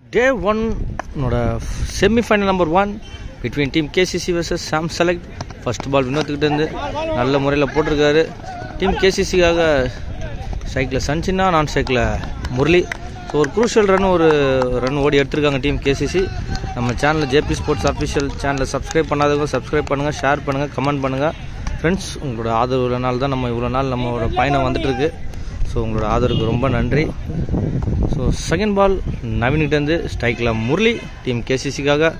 டே ஒன்னோட semifinal number one between team KCC versus Sam Select first ball வினோத்துக்கிட்ட இருந்து நல்ல முறையில் போட்டிருக்காரு டீம் கேசிசிக்காக சைக்கிளில் சன்சின்னா நான் சைக்கிளில் முரளி ஸோ ஒரு குரூஷியல் ரன் ஒரு ரன் ஓடி எடுத்திருக்காங்க டீம் கேசிசி நம்ம சேனலில் ஜேபி ஸ்போர்ட்ஸ் அஃபிஷியல் சேனலை சப்ஸ்கிரைப் பண்ணாதவங்க சப்ஸ்கிரைப் பண்ணுங்கள் ஷேர் பண்ணுங்கள் கமெண்ட் பண்ணுங்கள் ஃப்ரெண்ட்ஸ் உங்களோட ஆதரவு இவ்வளோ நாள் தான் நம்ம இவ்வளோ நாள் நம்மளோட பயணம் வந்துட்டு இருக்கு ஸோ உங்களோட ஆதரவுக்கு ரொம்ப நன்றி ஸோ செகண்ட் பால் நவீன்கிட்டேருந்து ஸ்ட்ரைக்கில் முரளி டீம் கேசிசிக்காக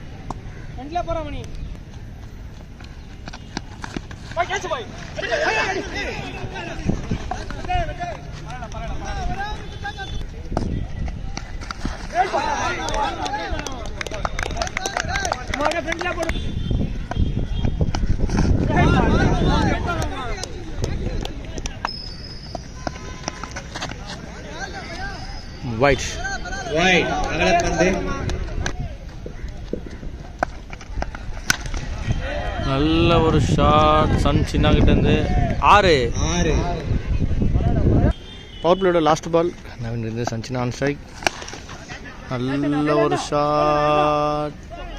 ஒயிட் Right. அகலப்பந்து நல்ல ஒரு ஷாட் சன் சின்னாகிட்டேருந்து ஆறு ஆறு பவர் பிளேயோட லாஸ்ட் பால் நவீன் இருந்து சஞ்சினா ஆன் ஸ்ட்ரைக் நல்ல ஒரு ஷாட்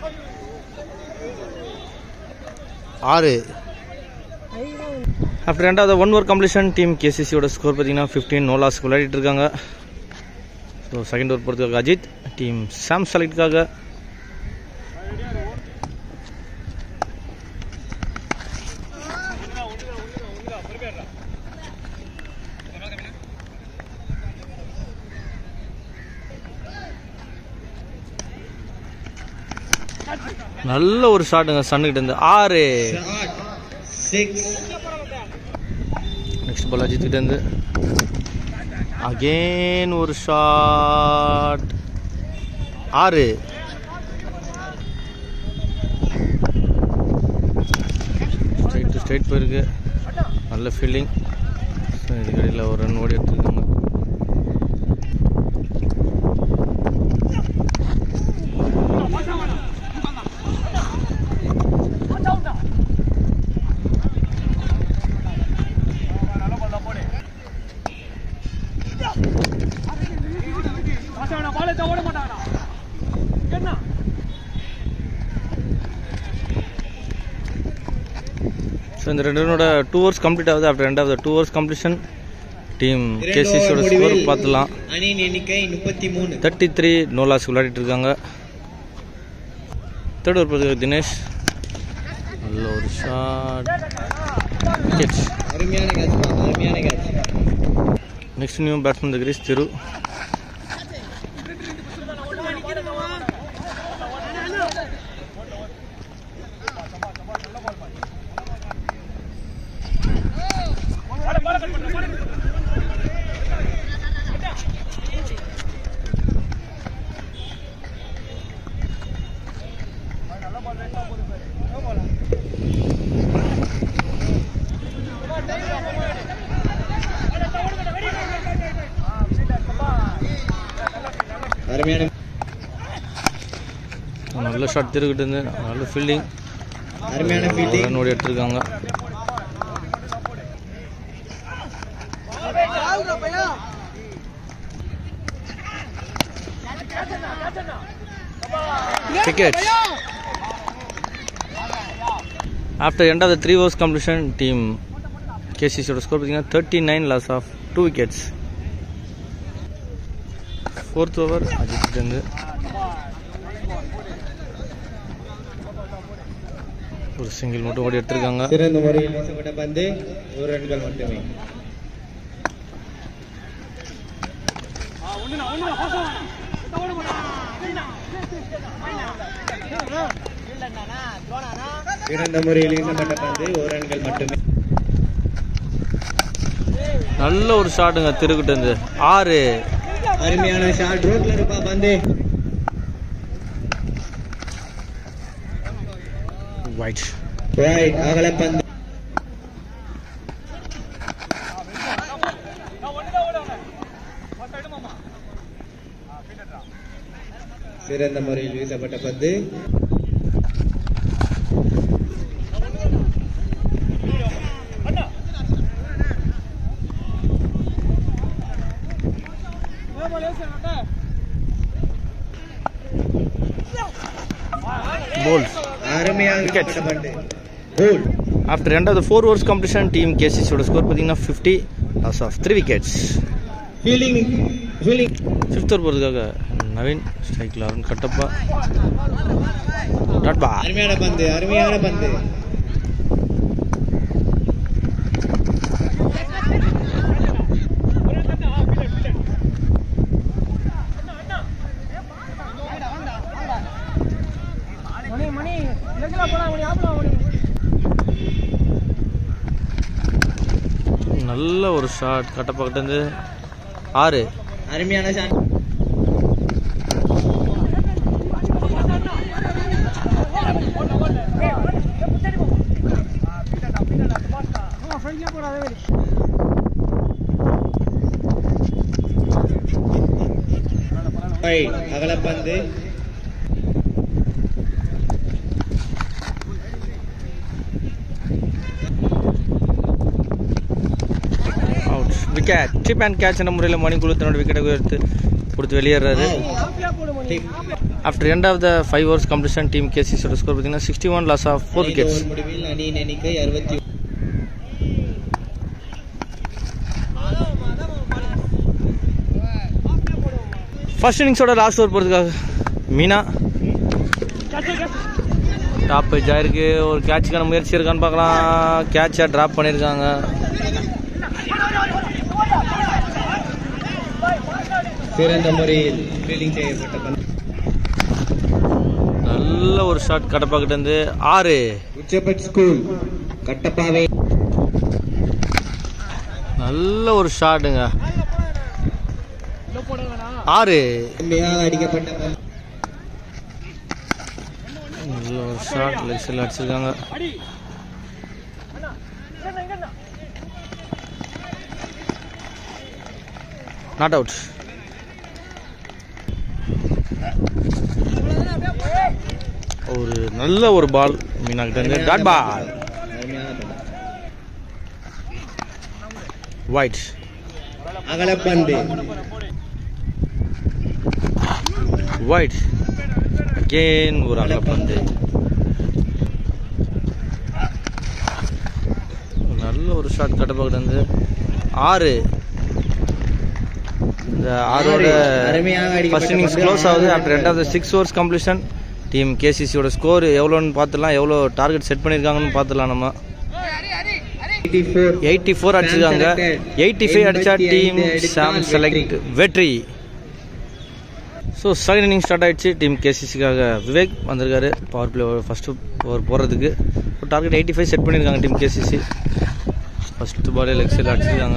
ஆறு ஆஃப்டர் ரெண்டாவது ஒன் ஓவர் கம்ப்ளீஷன் டீம் கேசிசியோட ஸ்கோர் பார்த்தீங்கன்னா ஃபிஃப்டீன் நோ லாஸ்க்கு விளையாடிட்டு இருக்காங்க ஸோ செகண்ட் ஓவர் போகிறதுக்காக அஜித் டீம் சாம் செலக்ட்காக நல்ல ஒரு ஷாட்டுங்க சன்னுக்கிட்ட இருந்து ஆறு shot six next ball Ajith கிட்ட இருந்து அகெயின் ஒரு ஷாட் ஆறு ஸ்ட்ரைட் டு ஸ்ட்ரைட் போயிருக்கு நல்ல ஃபீல்டிங் இதுக்கடையில் ஒரு ரன் ஓடி எடுத்துருக்காங்க ஸோ இந்த ரெண்டு ரனோட டூ ஹவர்ஸ் கம்ப்ளீட் ஆகுது after end of the two overs completion team கேசிஸோட ஸ்கோர் பார்த்துலாம் அணியின் எண்ணிக்கை முப்பத்தி மூணு தேர்ட்டி த்ரீ நோலாஸ் விளையாடிட்டு இருக்காங்க தேர்ட் ஓவர் போகிறது தினேஷ் நல்ல ஒரு ஷாட் விக்கெட்ஸ் அருமையான கேட்ச் அருமையான catch next new batsman the crease திரு அருமையான நல்ல ஷாட் திருக்கிட்டு இருந்து நல்ல ஃபீல்டிங் அருமையான ஃபீல்டிங் ரன் ஓடி எடுத்திருக்காங்க Wickets. After end of the three overs completion, team கேசிசியோட ஸ்கோர் பார்த்தீங்கன்னா thirty nine loss of two wickets fourth over அஜித்லேருந்து ஒரு சிங்கிள் மட்டும் ஓடி எடுத்திருக்காங்க சிறந்த முறையில் வீசப்பட்ட பந்து ஒரு ரன்கள் மட்டுமே சிறந்த முறையில் வீசப்பட்ட பந்து ஒரு ரன்கள் மட்டுமே நல்ல ஒரு ஷாட்டுங்க திருக்கிட்டு இருந்து ஆறு அருமையான ஷாட் ரோட்ல இருப்பா பந்து ஒயிட் ரைட் அகல பந்து சிறந்த முறையில் வீசப்பட்ட பந்து போல் அருமையாக Wicket. பந்து போல் after end of the four overs completion team கேசிசியோட ஸ்கோர் பார்த்தீங்கன்னா fifty loss of three wickets feeling feeling fifth over போகிறதுக்காக நவீன் ஸ்ட்ரைக்கில் அருண் கட்டப்பா டாட் பா அருமையான பந்து அருமையான பந்து நல்ல ஒரு ஷாட் கட்டப்பா கிட்டேருந்து ஆறு அருமையான ஷாட் Wide. அகலப்பந்து out wicket tip and catch என்ற முறையில் மணிக்குழு தன்னோட விக்கெட்டை உயர்த்து கொடுத்து வெளியேறாரு Tip. After end of the five overs completion team கேசிஸோட ஸ்கோர் பார்த்தீங்கன்னா sixty one loss of four ஐந்து விக்கெட்ஸ் over முடிவில் அணியின் எண்ணிக்கை அறுபத்தி ஃபர்ஸ்ட் இன்னிங்ஸோட லாஸ்ட் ஓவர் போகிறதுக்காக மீனா டாப் பேஜ் ஆயிருக்கு ஒரு கேட்சுக்கான முயற்சி இருக்கான்னு பார்க்கலாம் கேட்சை ட்ராப் பண்ணியிருக்காங்க சிறந்த முறையில் ஃபீல்டிங் செய்யப்பட்ட பந்து நல்ல ஒரு ஷாட் கடப்பாக்கிட்ட இருந்து ஆறு உச்சபட் ஸ்கூல் கட்டப்பாவை நல்ல ஒரு ஷாட்டுங்க ஆறு அருமையாக அடிக்கப்பட்ட பந்து நல்ல ஒரு ஷாட் லெக்ஸில் அடிச்சிருக்காங்க நாட் அவுட் ஒரு நல்ல ஒரு பால் மீனா கிட்ட இருந்து டாட் பால் அருமையான பந்து ஒயிட் அகலப்பந்து ஒயிட் அகெயின் ஒரு அகலப்பந்து நல்ல ஒரு ஷாட் கட்டப்பக்கிட்ட இருந்து ஆறு இந்த ஆறோட அருமையாக அடிக்கப்பட்ட ஃபர்ஸ்ட் இன்னிங்ஸ் பந்து. க்ளோஸ் ஆகுது after end of the six overs completion team கேசிசியோட ஸ்கோர் எவ்வளோன்னு பார்த்துலாம் எவ்வளோ டார்கெட் செட் பண்ணியிருக்காங்கன்னு பார்த்துலாம் நம்ம 84 எயிட்டி ஃபோர் அடிச்சிருக்காங்க எயிட்டி ஃபைவ் அடிச்சா டீம் சாம் செலக்ட் வெற்றி ஸோ செகண்ட் இன்னிங் ஸ்டார்ட் ஆயிடுச்சு டீம் கேசிசிக்காக விவேக் வந்திருக்காரு பவர் பிளே ஃபஸ்ட்டு ஓவர் போடுறதுக்கு டார்கெட் எயிட்டி ஃபைவ் செட் பண்ணியிருக்காங்க டீம் கேசிசி ஃபர்ஸ்ட் பாலே லெக் சைடில் அடிச்சிருக்காங்க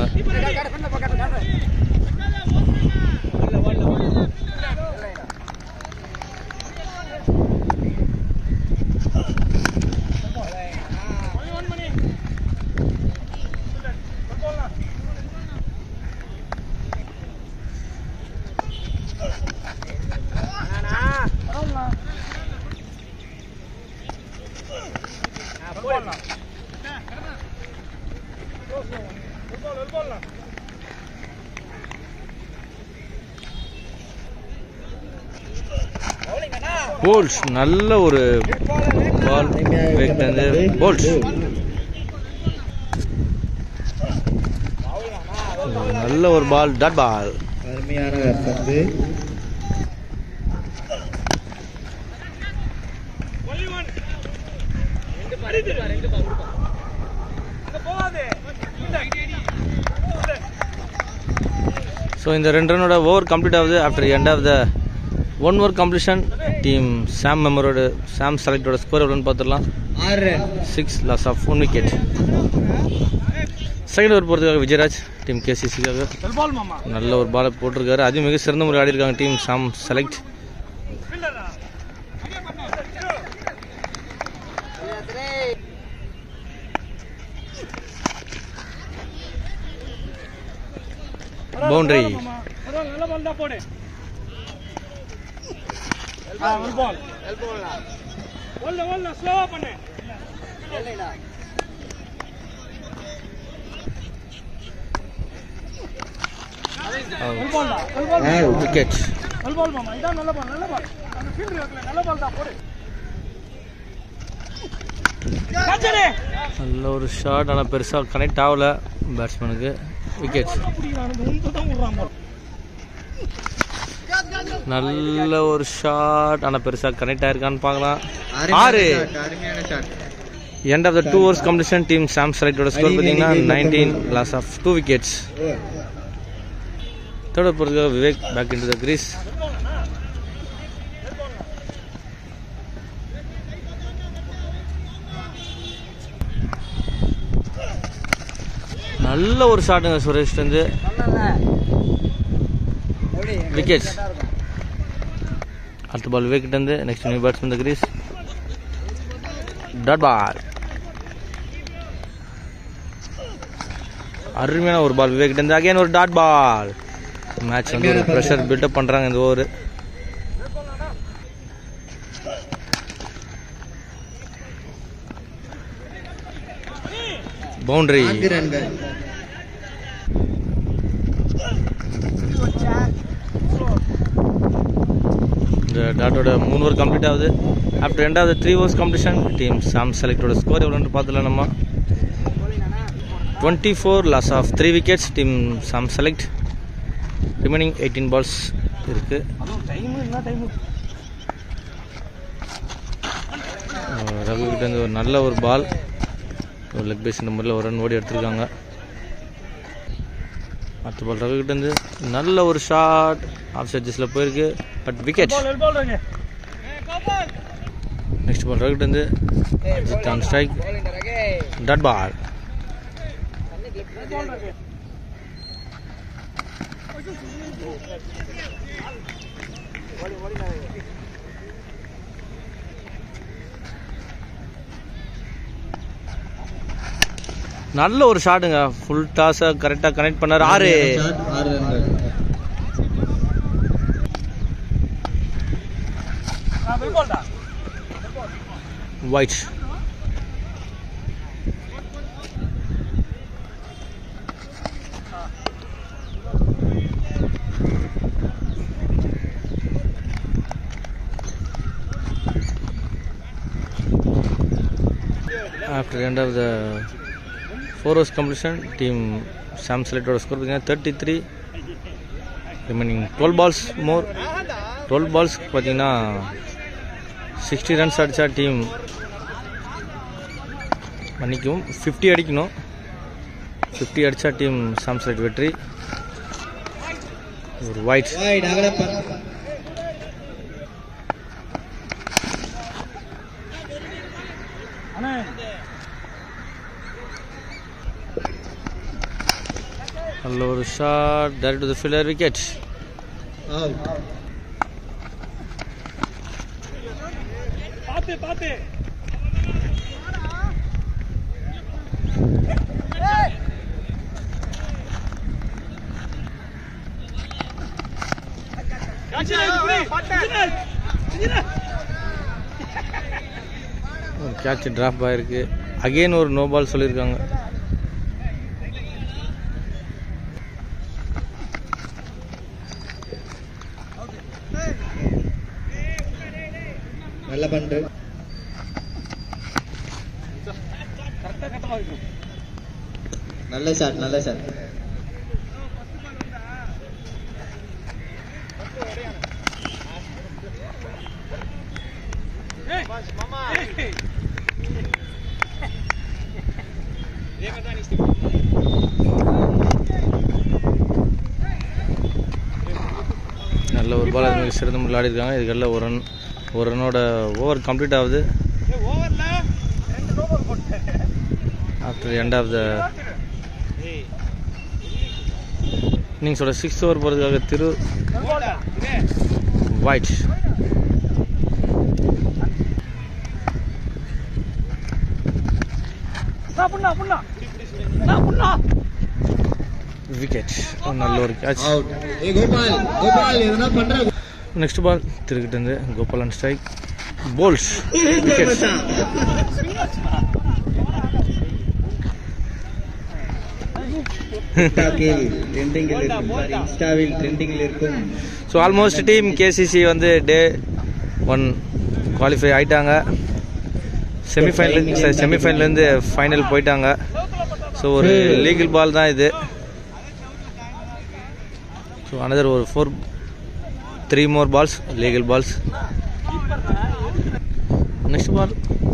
போல்ஸ் நல்ல ஒரு பால் விவேக் வந்து போல்ஸ் நல்ல ஒரு பால் டாட் பால் அருமையான பந்து ஸோ இந்த ரெண்டு ரனோட ஓவர் கம்ப்ளீட் ஆகுது after end of the one over completion team Sam மெமரோட சாம் செலக்டோட ஸ்கோர் எவ்வளோன்னு பார்த்துடலாம் ஆறு run six loss of one wicket second over போகிறதுக்காக விஜயராஜ் டீம் கேசிசிக்காக நல்ல ஒரு பாலை போட்டிருக்காரு அதுவும் மிக சிறந்த முறை ஆடி இருக்காங்க team Sam Select boundary Out. Wicket நல்ல ஒரு ஷாட் ஆனால் பெருசாக கனெக்ட் ஆகல பேட்ஸ்மேனுக்கு விக்கெட் நல்ல ஒரு ஷாட் ஆனால் பெருசாக கனெக்ட் ஆயிருக்கான்னு பார்க்கலாம் ஆறு அருமையான shot end of the two overs competition team Sam செலக்டோட ஸ்கோர் பார்த்தீங்கன்னா nineteen loss of two wickets third போகிறதுக்காக Vivek back in to the crease நல்ல ஒரு ஷாட்டுங்க சுரேஷ் வந்து விக்கெட்ஸ் அடுத்த பால் விவேக்கிட்ட இருந்து next new batsman the crease dot ball அருமையான ஒரு பால் விவேக்கிட்ட இருந்து அகைன் ஒரு டாட் பால் மேட்ச் வந்து ஒரு ப்ரெஷர் பில்டப் பண்ணுறாங்க இந்த ஓவர் பவுண்டரி நான்கு ரன்கள் இந்த டாட்டோட மூணு ஓவர் கம்ப்ளீட் ஆகுது after end of the three overs competition team Sam செலக்டோட ஸ்கோர் எவ்வளோன்னு பார்த்துலாம் நம்ம twenty four loss of three wickets team Sam Select remaining eighteen balls இருக்கு அஹ் ரகு கிட்ட இருந்து ஒரு நல்ல ஒரு பால் ஒரு லெக் பேஸ் இந்த முறையில் ஒரு ரன் ஓடி எடுத்திருக்காங்க அடுத்த பால் ரகு கிட்ட இருந்து நல்ல ஒரு ஷாட் ஆஃப் சைட்ஸில் போயிருக்கு but wicket next ball Raghu கிட்ட இருந்து Ajith on strike dot ball நல்ல ஒரு ஷாட்டுங்க ஃபுல் டாஸை கரெக்டாக கனெக்ட் பண்ணார் ஆறு ஷாட் ஆறு ரன்கள் wide after end of the four overs completion team sam selected score பார்த்தீங்கன்னா thirty three remaining twelve balls more twelve balls பார்த்தீங்கன்னா சிக்ஸ்டி ரன்ஸ் அடித்தா டீம் மன்னிக்கும் ஃபிஃப்டி அடிக்கணும் ஃபிஃப்டி அடித்தா டீம் சாம் செலக்ட் வெற்றி ஒரு ஒயிட் வைட் அகலப்பன் நல்ல ஒரு shot direct to the fielder wicket out ஒரு கேட்ச் டிராப் ஆயிருக்கு அகைன் ஒரு நோ பால் சொல்லியிருக்காங்க நல்ல பந்து நல்ல ஷாட் நல்ல ஷாட் நல்ல ஒரு பால் அது மாதிரி சிறந்த முறையில் ஆடிருக்காங்க இதுக்கெல்லாம் ஒரு ரன் ஒரு ரன்னோட ஓவர் கம்ப்ளீட் ஆகுது ஆஃப்டர் எண்ட் ஆஃப் த இன்னிங்ஸோட சிக்ஸ் ஓவர் போகிறதுக்காக திரு ஒயிட் விக்கெட் நல்ல ஒரு கேட்ச் அவுட் ஏ கோபால் கோபால் எதனா பண்ற நெக்ஸ்ட் பால் திருக்கிட்டு இருந்து கோபாலன் ஸ்ட்ரைக் போல்ஸ் விக்கெட் இன்ஸ்டாவில் ட்ரெண்டிங்கில் இருக்கும் சாரி இன்ஸ்டாவில் ட்ரெண்டிங்கில் இருக்கும் ஸோ ஆல்மோஸ்ட் டீம் கேசிசி வந்து டே ஒன் குவாலிஃபை ஆயிட்டாங்க செமிஃபைனல் செமிஃபைனல்லேருந்து ஃபைனல் போயிட்டாங்க ஸோ ஒரு லீகல் பால் தான் இது ஸோ அனதர் ஒரு four three more balls legal balls next ball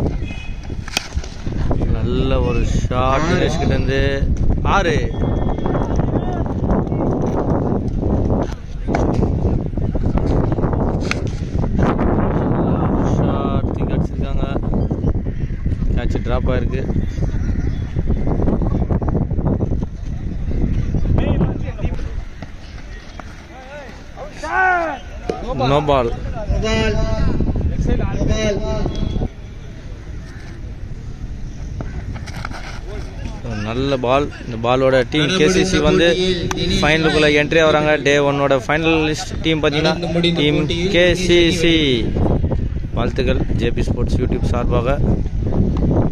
நல்ல ஒரு ஷார்ட் கிட்ட இருந்து ஆறு ஷார்ட் அடிச்சிருக்காங்க கேட்ச் ட்ராப் ஆயிருக்கு நோ பால் பால் பால் நல்ல பால் இந்த பாலோட டீம் கேசிசி வந்து ஃபைனலுக்குள்ள என்ட்ரி ஆகுறாங்க டே ஒன்னோட ஃபைனலிஸ்ட் டீம் பார்த்தீங்கன்னா டீம் கேசிசி வாழ்த்துக்கள் ஜேபி ஸ்போர்ட்ஸ் யூடியூப் சார்பாக